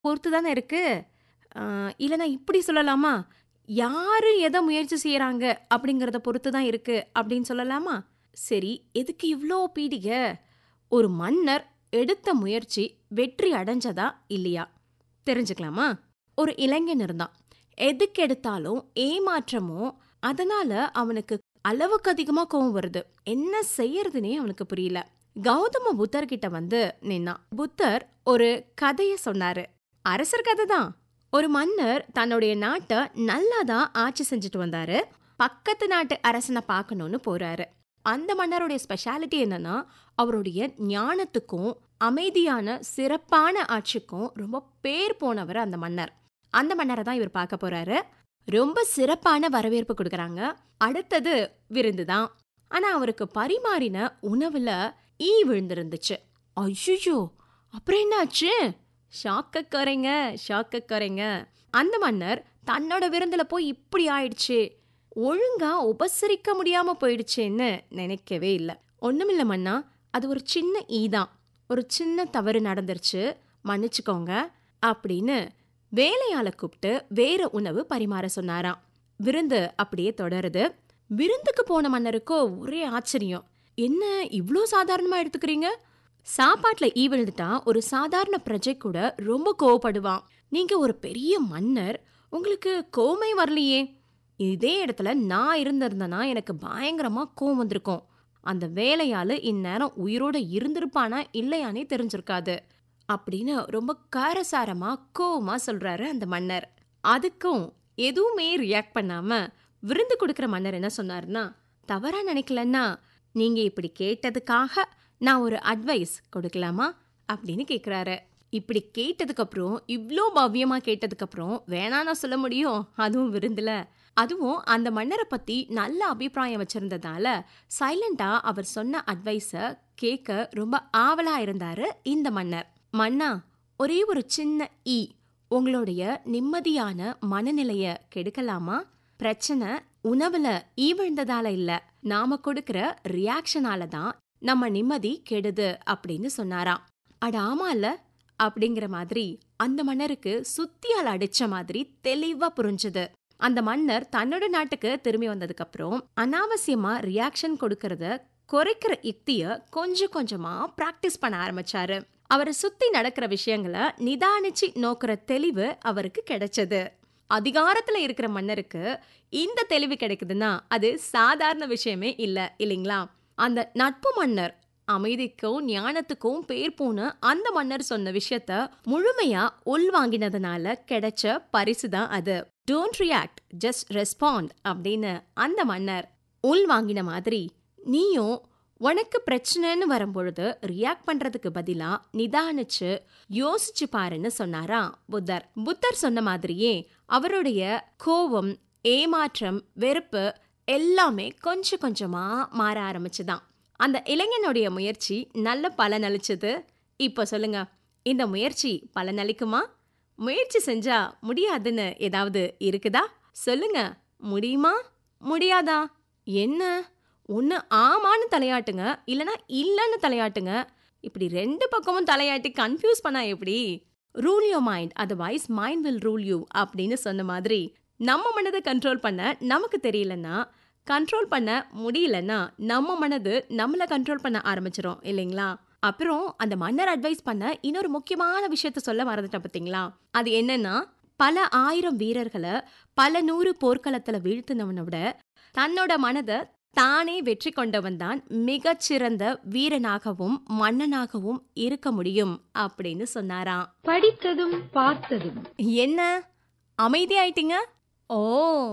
பொறுத்து தானே இருக்கு. அ இல்லன்னா இப்படி சொல்லலாமா? யாரு எத முயற்சி செய்றாங்க அப்படிங்கிறத பொறுத்து தான் இருக்கு அப்படின்னு சொல்லலாமா? சரி, எதுக்கு இவ்ளோ பீடிக? ஒரு மன்னர் எடுத்த முயற்சி வெற்றி அடைஞ்சதா? இல்லையா? தெரிஞ்சுக்கலாமா? ஒரு இளைஞன் இருந்தான். எதுக்கெடுத்தாலும் ஏமாற்றமும், அதனால அவனுக்கு அளவுக்கு அதிகமா கோவம் வருது. என்ன செய்யறதுன்னே அவனுக்கு புரியல. கௌதம புத்தர் கிட்ட வந்து நின்னான். புத்தர் ஒரு கதைய சொன்னாரு. அரசர் கதை தான். ஒரு மன்னர் தன்னுடைய நாட்ட நல்லா தான் ஆட்சி செஞ்சுட்டு வந்தாரு. பக்கத்து நாட்டு அரசனை பார்க்கணும்னு போறாரு. அந்த மன்னருடைய ஸ்பெஷாலிட்டி என்னன்னா, அவருடைய ஞானத்துக்கும், அமைதியான சிறப்பான ஆட்சிக்கும் ரொம்ப பேர் போனவர் அந்த மன்னர். அந்த மன்னரை தான் இவர் பார்க்க போறாரு. ரொம்ப சிறப்பான வரவேற்பு குடுக்குறாங்க. அடுத்தது விருந்து தான். ஆனா அவருக்கு பரிமாறின உணவுல ஈ விழுந்திருந்துச்சு. ஐய்யய்யோ! அப்புறம் என்ன ஆச்சு? ஷாக்கக்கோரைங்க, ஷாக்கக்கோரைங்க. அந்த மன்னர் தன்னோட விருந்துல போய் இப்படி ஆயிடுச்சே, ஒழுங்கா உபசரிக்க முடியாம போயிடுச்சேன்னு நினைக்கவே இல்ல. ஒண்ணுமில்ல மன்னா, அது ஒரு சின்ன ஈ தான். ஒரு சின்ன தவறு நடந்துருச்சு. மன்னிச்சுக்கோங்க அப்படின்னு வேலையாள கூப்பிட்டு வேற உணவு பரிமாற சொன்னாராம். விருந்து அப்படியே தொடருது. விருந்துக்கு போன மன்னருக்கோ ஒரே ஆச்சரியம். என்ன இவ்ளோ சாதாரணமா எடுத்துக்கிறீங்க? சாப்பாட்டுல ஈ விழுந்துட்டா ஒரு சாதாரண பிரஜை கூட ரொம்ப கோவப்படுவான். நீங்க ஒரு பெரிய மன்னர். உங்களுக்கு கோவமே வரலையே. இதே இடத்துல நான் இருந்திருந்தேனா எனக்கு பயங்கரமா கோவம் வந்திருக்கும். அந்த வேலையாளு இந்நேரம் உயிரோட இருந்திருப்பானா இல்லையானே தெரிஞ்சிருக்காது. அப்படின்னு ரொம்ப காரசாரமா கோவமா சொல்றாரு அந்த மன்னர். அதுக்கும் எதுவுமே ரியாக்ட் பண்ணாம விருந்து குடுக்குற மன்னர் என்ன சொன்னாருன்னா, தவறா நினைக்கலன்னா, நீங்க இப்படி கேட்டதுக்காக நான் ஒரு அட்வைஸ் கொடுக்கலாமா? அப்படின்னு கேக்குறாரு. இப்படி கேட்டதுக்கு அப்புறம், இவ்ளோ பவ்யமா கேட்டதுக்கு அப்புறம் வேணானா சொல்ல முடியும்? அதுவும் விருந்துல. அதுவும் அந்த மன்னர பத்தி நல்ல அபிப்பிராயம் வச்சிருந்ததால, சைலண்டா அவர் சொன்ன அட்வைஸ கேட்க ரொம்ப ஆவலா இருந்தாரு இந்த மன்னர். மன்னா, ஒரே ஒரு சின்ன ஈ உங்களுடைய நிம்மதியான மனநிலைய கெடுக்கலாமா? பிரச்சனை உணவுல ஈ விழுந்ததால இல்ல. நாம கொடுக்கிற ரியாக்ஷனால தான் நம்ம நிம்மதி கெடுது அப்படின்னு சொன்னாராம். அட ஆமால்ல அப்படிங்கிற மாதிரி அந்த மன்னருக்கு சுத்தியால அடிச்ச மாதிரி தெளிவா புரிஞ்சுது. அந்த மன்னர் தன்னோட நாட்டுக்கு திரும்பி வந்ததுக்கு அப்புறம் அனாவசியமா ரியாக்ஷன் கொடுக்கறத குறைக்கிற யுக்திய கொஞ்சம் கொஞ்சமா பிராக்டிஸ் பண்ண ஆரம்பிச்சாரு. அவர சுத்தி நடக்கிற விஷயங்கள நிதானிச்சு நோக்குற தெளிவு அவருக்கு கிடைச்சது. அதிகாரத்துல இருக்கிற மன்னருக்கு இந்த தெளிவு கிடைக்குதுன்னா அது சாதாரண விஷயமே இல்ல இல்லைங்களா? அந்த நட்பு மன்னர் அமைதிக்கும் ஞானத்துக்கும் பேர் போன அந்த மன்னர் சொன்ன விஷயத்த முழுமையா உள்வாங்கினதுனால கிடைச்ச பரிசு தான் அது. டோன்ட் ரியாக்ட் ஜஸ்ட் ரெஸ்பாண்ட் அப்படின்னு அந்த மன்னர் உள்வாங்கின மாதிரி நீயும் உனக்கு பிரச்சனைன்னு வரும்பொழுது ரியாக்ட் பண்றதுக்கு பதிலா நிதானிச்சு யோசிச்சு பாருன்னு சொன்னாராம் புத்தர். புத்தர் சொன்ன மாதிரியே அவருடைய கோவம், ஏமாற்றம், வெறுப்பு எல்லாமே கொஞ்சம் கொஞ்சமா மாற ஆரம்பிச்சுதான். அந்த இளைஞனுடைய முயற்சி நல்ல பலனளிச்சது. இப்ப சொல்லுங்க, இந்த முயற்சி பலனளிக்குமா? முயற்சி செஞ்சா முடியாதுன்னு ஏதாவது இருக்குதா? சொல்லுங்க, முடியுமா? முடியாதா? என்ன? ஒண்ணு ஆமான்னு தலையாட்டுங்க, இல்லனா இல்லன்னு தலையாட்டுங்க. இப்படி 2 பக்கமும் தலையாட்டி கன்ஃப்யூஸ் பண்ணா எப்படி? Rule your mind otherwise mind will rule you அப்படின்னு சொன்ன மாதிரி நம்ம மனத கண்ட்ரோல் பண்ண நமக்கு தெரியலன்னா, கண்ட்ரோல் பண்ண முடியலன்னா நம்ம மனது நம்மள கண்ட்ரோல் பண்ண ஆரம்பிச்சிரும் இல்லைங்களா? அப்புறம் அந்த மன்னர் அட்வைஸ் பண்ண இன்னொரு முக்கியமான விஷயத்த சொல்ல மறந்துட்டேன் பாத்தீங்களா? அது என்னன்னா, பல ஆயிரம் வீரர்கள பல நூறு போர்க்களத்துல வீழ்த்தினவன விட தன்னோட மனத தானே வெற்றி கொண்டவன் தான் மிகச்சிறந்த வீரனாகவும் மன்னனாகவும் இருக்க முடியும் அப்படின்னு சொன்னாராம். படித்ததும் பார்த்ததும் என்ன அமைதியாயிட்டீங்க? ஓ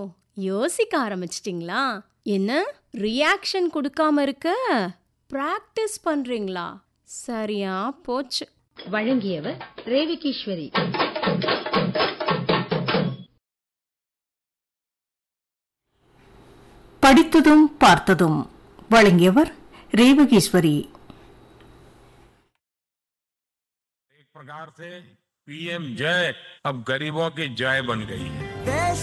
யோசிக்க ஆரம்பிச்சிட்டீங்களா? என்ன ரியாக்ஷன் கொடுக்காம இருக்க பிராக்டிஸ் பண்றீங்களா? சரியா போச்சு. வழங்கியவர் ரேவகீஸ்வரி படித்ததும் பார்த்ததும் வழங்கியவர் ரேவகீஸ்வரி एक प्रकार से पीएम जय अब गरीबों की जय बन गई है